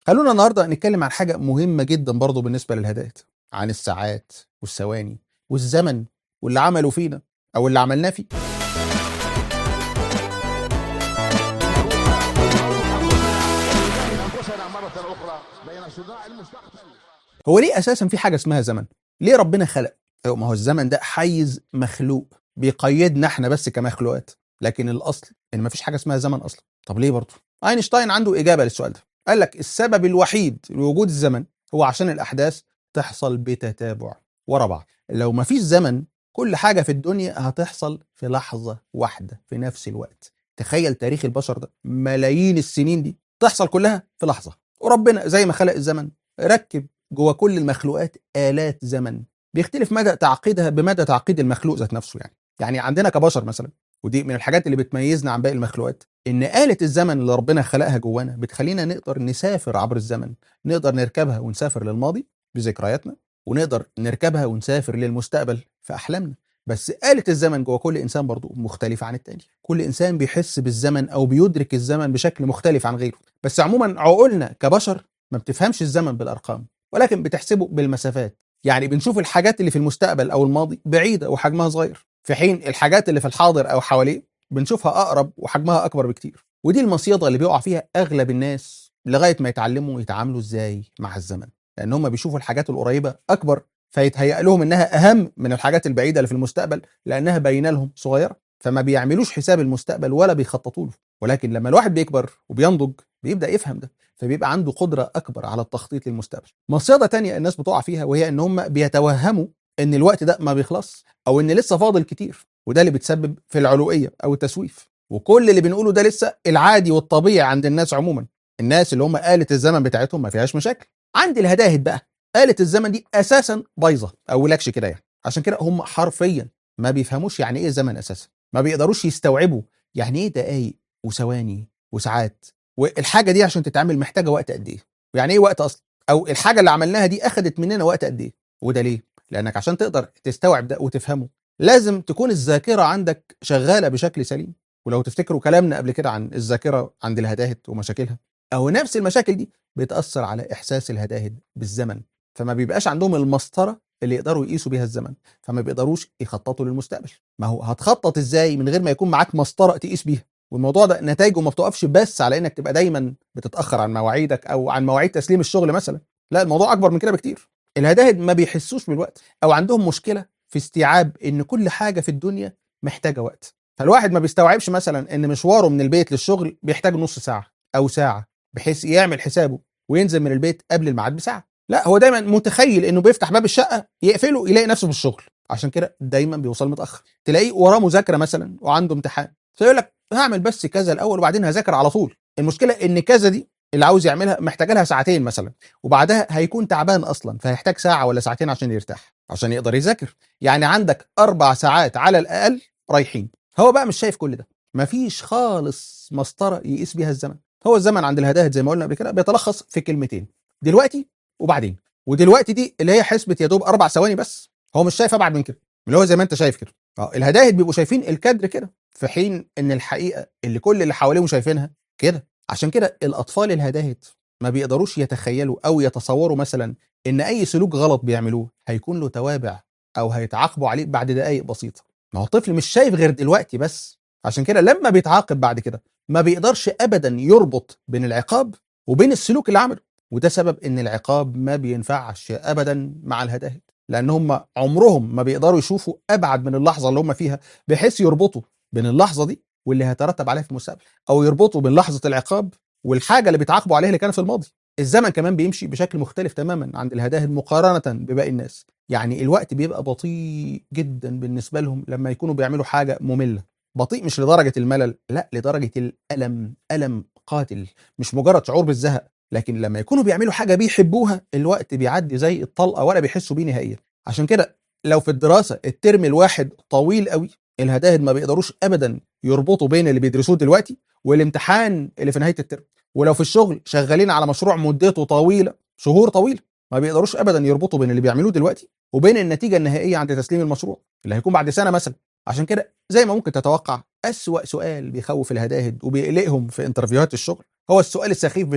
خلونا النهارده نتكلم عن حاجه مهمه جدا برضه بالنسبه للهدايا عن الساعات والثواني والزمن واللي عملوا فينا او اللي عملناه فيه أنفسنا مرة أخرى بين صداع المستقبل هو ليه اساسا في حاجه اسمها زمن ليه ربنا خلق أيوة، ما هو الزمن ده حيز مخلوق بيقيدنا احنا بس كمخلوقات لكن الاصل ان ما فيش حاجه اسمها زمن اصلا طب ليه برضه اينشتاين عنده اجابه للسؤال ده قال لك السبب الوحيد لوجود الزمن هو عشان الاحداث تحصل بتتابع ورا بعض لو ما فيش زمن كل حاجه في الدنيا هتحصل في لحظه واحده في نفس الوقت تخيل تاريخ البشر ده ملايين السنين دي تحصل كلها في لحظه وربنا زي ما خلق الزمن ركب جوه كل المخلوقات آلات زمن بيختلف مدى تعقيدها بمدى تعقيد المخلوق ذات نفسه يعني يعني عندنا كبشر مثلا ودي من الحاجات اللي بتميزنا عن باقي المخلوقات ان آلة الزمن اللي ربنا خلقها جوانا بتخلينا نقدر نسافر عبر الزمن نقدر نركبها ونسافر للماضي بذكرياتنا ونقدر نركبها ونسافر للمستقبل في أحلامنا بس آلة الزمن جوه كل إنسان برضو مختلفة عن التاني كل إنسان بيحس بالزمن أو بيدرك الزمن بشكل مختلف عن غيره بس عموما عقولنا كبشر ما بتفهمش الزمن بالأرقام ولكن بتحسبه بالمسافات يعني بنشوف الحاجات اللي في المستقبل او الماضي بعيده وحجمها صغير في حين الحاجات اللي في الحاضر او حواليه بنشوفها اقرب وحجمها اكبر بكتير ودي المصيده اللي بيقع فيها اغلب الناس لغايه ما يتعلموا يتعاملوا ازاي مع الزمن لان هم بيشوفوا الحاجات القريبه اكبر فيتهيأ لهم انها اهم من الحاجات البعيده اللي في المستقبل لانها باينه لهم صغيره فما بيعملوش حساب المستقبل ولا بيخططوا له ولكن لما الواحد بيكبر وبينضج بيبدا يفهم ده فبيبقى عنده قدرة أكبر على التخطيط للمستقبل مصيدة تانية الناس بتقع فيها وهي إن هم بيتوهموا إن الوقت ده ما بيخلص أو إن لسه فاضل كتير وده اللي بتسبب في العلوئية أو التسويف وكل اللي بنقوله ده لسه العادي والطبيعي عند الناس عموما الناس اللي هم آلة الزمن بتاعتهم ما فيهاش مشاكل عند الهداهد بقى آلة الزمن دي أساسا بايظة أو لكش كده يعني عشان كده هم حرفيا ما بيفهموش يعني إيه زمن أساسا ما بيقدروش يستوعبوا يعني إيه دقايق وثواني وساعات والحاجه دي عشان تتعمل محتاجه وقت قد ايه ويعني ايه وقت اصلا او الحاجه اللي عملناها دي اخذت مننا وقت قد ايه وده ليه لانك عشان تقدر تستوعب ده وتفهمه لازم تكون الذاكره عندك شغاله بشكل سليم ولو تفتكروا كلامنا قبل كده عن الذاكره عند الهداهد ومشاكلها او نفس المشاكل دي بتاثر على احساس الهداهد بالزمن فما بيبقاش عندهم المسطره اللي يقدروا يقيسوا بيها الزمن فما بيقدروش يخططوا للمستقبل ما هو هتخطط ازاي من غير ما يكون معاك مسطره تقيس بيها والموضوع ده نتائجه ما بتقفش بس على انك تبقى دايما بتتاخر عن مواعيدك او عن مواعيد تسليم الشغل مثلا لا الموضوع اكبر من كده بكتير الهداهد ما بيحسوش بالوقت او عندهم مشكله في استيعاب ان كل حاجه في الدنيا محتاجه وقت فالواحد ما بيستوعبش مثلا ان مشواره من البيت للشغل بيحتاج نص ساعه او ساعه بحيث يعمل حسابه وينزل من البيت قبل الميعاد بساعه لا هو دايما متخيل انه بيفتح باب الشقه يقفله يلاقي نفسه في الشغل عشان كده دايما بيوصل متاخر تلاقيه وراه مذاكره مثلا وعنده امتحان فيقول لك هعمل بس كذا الاول وبعدين هذاكر على طول المشكله ان كذا دي اللي عاوز يعملها محتاج لها ساعتين مثلا وبعدها هيكون تعبان اصلا فهيحتاج ساعه ولا ساعتين عشان يرتاح عشان يقدر يذاكر يعني عندك اربع ساعات على الاقل رايحين هو بقى مش شايف كل ده مفيش خالص مسطره يقيس بيها الزمن هو الزمن عند الهداهد زي ما قلنا قبل كده بيتلخص في كلمتين دلوقتي وبعدين ودلوقتي دي اللي هي حسبه يا دوب اربع ثواني بس هو مش شايف ابعد من كده اللي هو زي ما انت شايف كده اه الهداهد بيبقوا شايفين الكادر كده في حين ان الحقيقه اللي كل اللي حواليهم شايفينها كده عشان كده الاطفال الهداهد ما بيقدروش يتخيلوا او يتصوروا مثلا ان اي سلوك غلط بيعملوه هيكون له توابع او هيتعاقبوا عليه بعد دقائق بسيطه ما هو الطفل مش شايف غير دلوقتي بس عشان كده لما بيتعاقب بعد كده ما بيقدرش ابدا يربط بين العقاب وبين السلوك اللي عمله وده سبب ان العقاب ما بينفعش ابدا مع الهداهد لان هم عمرهم ما بيقدروا يشوفوا ابعد من اللحظه اللي هم فيها بحيث يربطوا بين اللحظه دي واللي هيترتب عليها في المستقبل او يربطوا بين لحظه العقاب والحاجه اللي بيتعاقبوا عليها اللي كانت في الماضي الزمن كمان بيمشي بشكل مختلف تماما عند الهداهد مقارنه بباقي الناس يعني الوقت بيبقى بطيء جدا بالنسبه لهم لما يكونوا بيعملوا حاجه ممله بطيء مش لدرجه الملل لا لدرجه الالم الم قاتل مش مجرد شعور بالزهق لكن لما يكونوا بيعملوا حاجه بيحبوها الوقت بيعدي زي الطلقه ولا بيحسوا بيه نهائيا عشان كده لو في الدراسه الترم الواحد طويل قوي الهداهد ما بيقدروش ابدا يربطوا بين اللي بيدرسوه دلوقتي والامتحان اللي في نهايه الترم ولو في الشغل شغالين على مشروع مدته طويله شهور طويله ما بيقدروش ابدا يربطوا بين اللي بيعملوه دلوقتي وبين النتيجه النهائيه عند تسليم المشروع اللي هيكون بعد سنه مثلا عشان كده زي ما ممكن تتوقع اسوا سؤال بيخوف الهداهد وبيقلقهم في انترفيوهات الشغل هو السؤال السخيف بتاع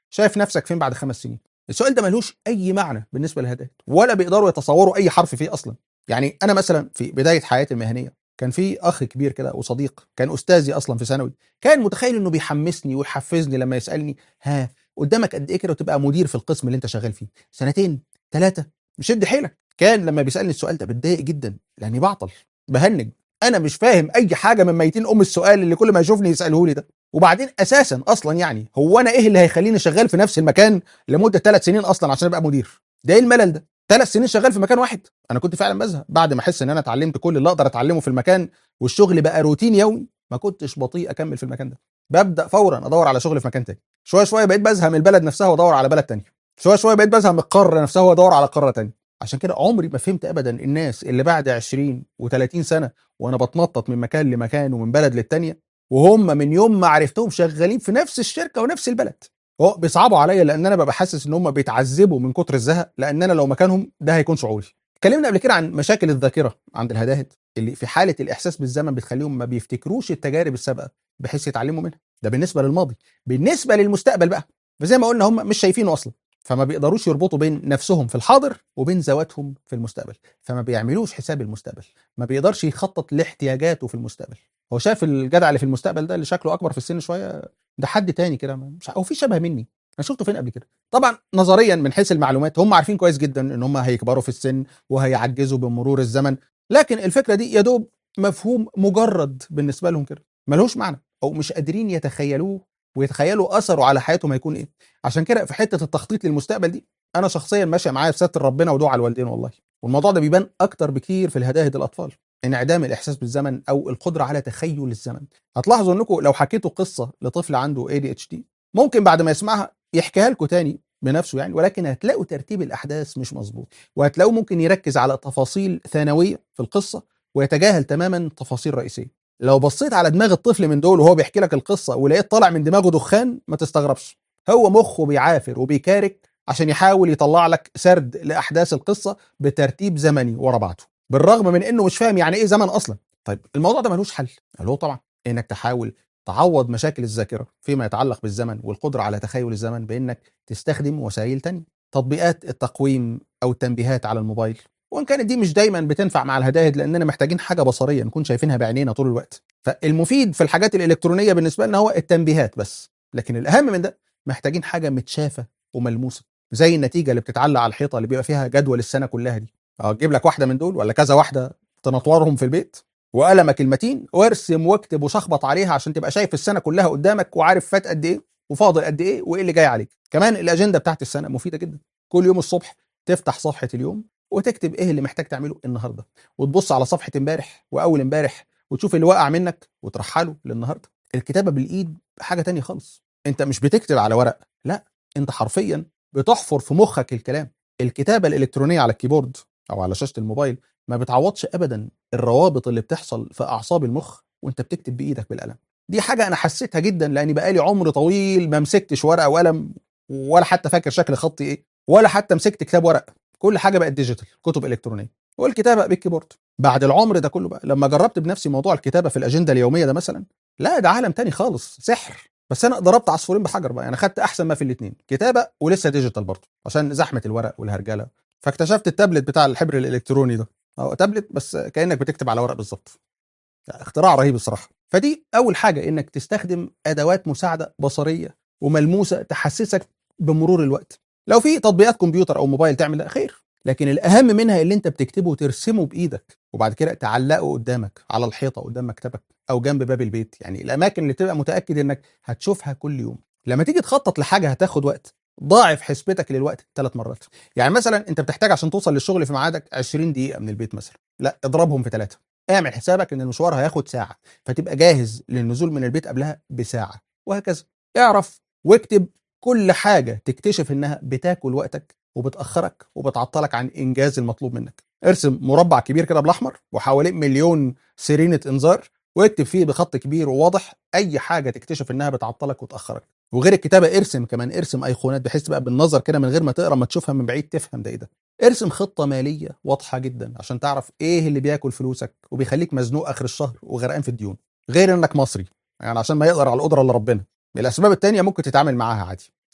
شايف نفسك فين بعد خمس سنين السؤال ده ملوش اي معنى بالنسبه للهدايا ولا بيقدروا يتصوروا اي حرف فيه اصلا يعني انا مثلا في بدايه حياتي المهنيه كان في اخ كبير كده وصديق كان استاذي اصلا في ثانوي كان متخيل انه بيحمسني ويحفزني لما يسالني ها قدامك قد ايه كده وتبقى مدير في القسم اللي انت شغال فيه سنتين ثلاثه مشد حيلك كان لما بيسالني السؤال ده بتضايق جدا لاني بعطل بهنج انا مش فاهم اي حاجه من ميتين ام السؤال اللي كل ما يشوفني يساله لي ده وبعدين اساسا اصلا يعني هو انا ايه اللي هيخليني شغال في نفس المكان لمده ثلاث سنين اصلا عشان ابقى مدير ده ايه الملل ده ثلاث سنين شغال في مكان واحد انا كنت فعلا بزهق بعد ما احس ان انا اتعلمت كل اللي اقدر اتعلمه في المكان والشغل بقى روتين يومي ما كنتش بطيء اكمل في المكان ده ببدا فورا ادور على شغل في مكان تاني شويه شويه بقيت بزهق من البلد نفسها وادور على بلد تاني شويه شويه بقيت بزهق من القاره نفسها وادور على قاره تانية عشان كده عمري ما فهمت ابدا الناس اللي بعد 20 و30 سنه وانا بتنطط من مكان لمكان ومن بلد للتانية وهم من يوم ما عرفتهم شغالين في نفس الشركه ونفس البلد هو بيصعبوا عليا لان انا ببقى حاسس ان هم بيتعذبوا من كتر الزهق لان انا لو مكانهم ده هيكون شعوري اتكلمنا قبل كده عن مشاكل الذاكره عند الهداهد اللي في حاله الاحساس بالزمن بتخليهم ما بيفتكروش التجارب السابقه بحيث يتعلموا منها ده بالنسبه للماضي بالنسبه للمستقبل بقى فزي ما قلنا هم مش شايفينه اصلا فما بيقدروش يربطوا بين نفسهم في الحاضر وبين ذواتهم في المستقبل فما بيعملوش حساب المستقبل ما بيقدرش يخطط لاحتياجاته في المستقبل هو شايف الجدع اللي في المستقبل ده اللي شكله اكبر في السن شويه ده حد تاني كده مش هو في شبه مني انا شفته فين قبل كده طبعا نظريا من حيث المعلومات هم عارفين كويس جدا ان هم هيكبروا في السن وهيعجزوا بمرور الزمن لكن الفكره دي يا دوب مفهوم مجرد بالنسبه لهم كده ملوش معنى او مش قادرين يتخيلوه ويتخيلوا اثره على حياتهم هيكون ايه عشان كده في حته التخطيط للمستقبل دي انا شخصيا ماشي معايا في ستر ربنا ودعاء الوالدين والله والموضوع ده بيبان اكتر بكتير في الهداهد الاطفال انعدام الاحساس بالزمن او القدره على تخيل الزمن هتلاحظوا انكم لو حكيتوا قصه لطفل عنده ADHD ممكن بعد ما يسمعها يحكيها لكم تاني بنفسه يعني ولكن هتلاقوا ترتيب الاحداث مش مظبوط وهتلاقوه ممكن يركز على تفاصيل ثانويه في القصه ويتجاهل تماما تفاصيل رئيسيه لو بصيت على دماغ الطفل من دول وهو بيحكي لك القصه ولقيت طالع من دماغه دخان ما تستغربش هو مخه بيعافر وبيكارك عشان يحاول يطلع لك سرد لاحداث القصه بترتيب زمني ورا بعضه بالرغم من انه مش فاهم يعني ايه زمن اصلا طيب الموضوع ده ملوش حل قال له طبعا انك تحاول تعوض مشاكل الذاكره فيما يتعلق بالزمن والقدره على تخيل الزمن بانك تستخدم وسائل تانية تطبيقات التقويم او التنبيهات على الموبايل وان كانت دي مش دايما بتنفع مع الهدايد لاننا محتاجين حاجه بصريه نكون شايفينها بعينينا طول الوقت فالمفيد في الحاجات الالكترونيه بالنسبه لنا هو التنبيهات بس لكن الاهم من ده محتاجين حاجه متشافه وملموسه زي النتيجه اللي بتتعلق على الحيطه اللي بيبقى فيها جدول السنه كلها دي اه تجيب لك واحده من دول ولا كذا واحده تنطورهم في البيت وقلمك المتين وارسم واكتب وشخبط عليها عشان تبقى شايف السنه كلها قدامك وعارف فات قد ايه وفاضل قد ايه وايه اللي جاي عليك كمان الاجنده بتاعت السنه مفيده جدا كل يوم الصبح تفتح صفحه اليوم وتكتب ايه اللي محتاج تعمله النهارده وتبص على صفحه امبارح واول امبارح وتشوف اللي وقع منك وترحله للنهارده الكتابه بالايد حاجه تانية خالص انت مش بتكتب على ورق لا انت حرفيا بتحفر في مخك الكلام الكتابه الالكترونيه على الكيبورد او على شاشه الموبايل ما بتعوضش ابدا الروابط اللي بتحصل في اعصاب المخ وانت بتكتب بايدك بالقلم دي حاجه انا حسيتها جدا لاني بقالي عمر طويل ما مسكتش ورقه وقلم ولا حتى فاكر شكل خطي ايه ولا حتى مسكت كتاب ورق كل حاجه بقت ديجيتال كتب الكترونيه والكتابه بالكيبورد بعد العمر ده كله بقى لما جربت بنفسي موضوع الكتابه في الاجنده اليوميه ده مثلا لا ده عالم تاني خالص سحر بس انا ضربت عصفورين بحجر بقى انا خدت احسن ما في الاثنين كتابه ولسه ديجيتال برضه عشان زحمه الورق والهرجله فاكتشفت التابلت بتاع الحبر الالكتروني ده هو تابلت بس كانك بتكتب على ورق بالظبط اختراع رهيب الصراحه فدي اول حاجه انك تستخدم ادوات مساعده بصريه وملموسه تحسسك بمرور الوقت لو في تطبيقات كمبيوتر او موبايل تعمل ده خير لكن الاهم منها اللي انت بتكتبه وترسمه بايدك وبعد كده تعلقه قدامك على الحيطه قدام مكتبك او جنب باب البيت يعني الاماكن اللي تبقى متاكد انك هتشوفها كل يوم لما تيجي تخطط لحاجه هتاخد وقت ضاعف حسبتك للوقت ثلاث مرات يعني مثلا انت بتحتاج عشان توصل للشغل في ميعادك 20 دقيقه من البيت مثلا لا اضربهم في ثلاثه اعمل حسابك ان المشوار هياخد ساعه فتبقى جاهز للنزول من البيت قبلها بساعه وهكذا اعرف واكتب كل حاجه تكتشف انها بتاكل وقتك وبتاخرك وبتعطلك عن انجاز المطلوب منك ارسم مربع كبير كده بالاحمر وحواليه مليون سيرينه انذار واكتب فيه بخط كبير وواضح اي حاجه تكتشف انها بتعطلك وتاخرك وغير الكتابه ارسم كمان ارسم ايقونات بحيث تبقى بالنظر كده من غير ما تقرا ما تشوفها من بعيد تفهم ده ايه ده ارسم خطه ماليه واضحه جدا عشان تعرف ايه اللي بياكل فلوسك وبيخليك مزنوق اخر الشهر وغرقان في الديون غير انك مصري يعني عشان ما يقدر على القدره الا ربنا الاسباب التانية ممكن تتعامل معاها عادي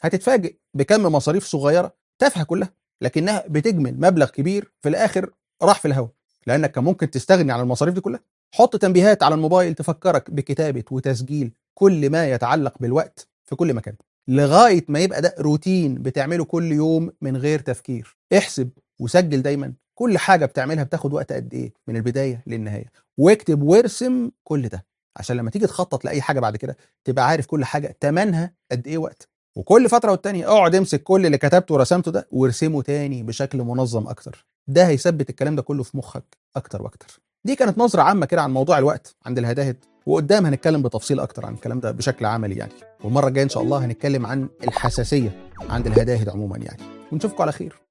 هتتفاجئ بكم مصاريف صغيره تافهه كلها لكنها بتجمل مبلغ كبير في الاخر راح في الهواء لانك كان ممكن تستغني عن المصاريف دي كلها حط تنبيهات على الموبايل تفكرك بكتابه وتسجيل كل ما يتعلق بالوقت في كل مكان لغايه ما يبقى ده روتين بتعمله كل يوم من غير تفكير احسب وسجل دايما كل حاجه بتعملها بتاخد وقت قد ايه من البدايه للنهايه واكتب وارسم كل ده عشان لما تيجي تخطط لاي حاجه بعد كده تبقى عارف كل حاجه تمنها قد ايه وقت وكل فتره والتانيه اقعد امسك كل اللي كتبته ورسمته ده وارسمه تاني بشكل منظم اكتر ده هيثبت الكلام ده كله في مخك اكتر واكتر دي كانت نظره عامه كده عن موضوع الوقت عند الهداهد وقدام هنتكلم بتفصيل اكتر عن الكلام ده بشكل عملي يعني والمره الجايه ان شاء الله هنتكلم عن الحساسيه عند الهداهد عموما يعني ونشوفكم على خير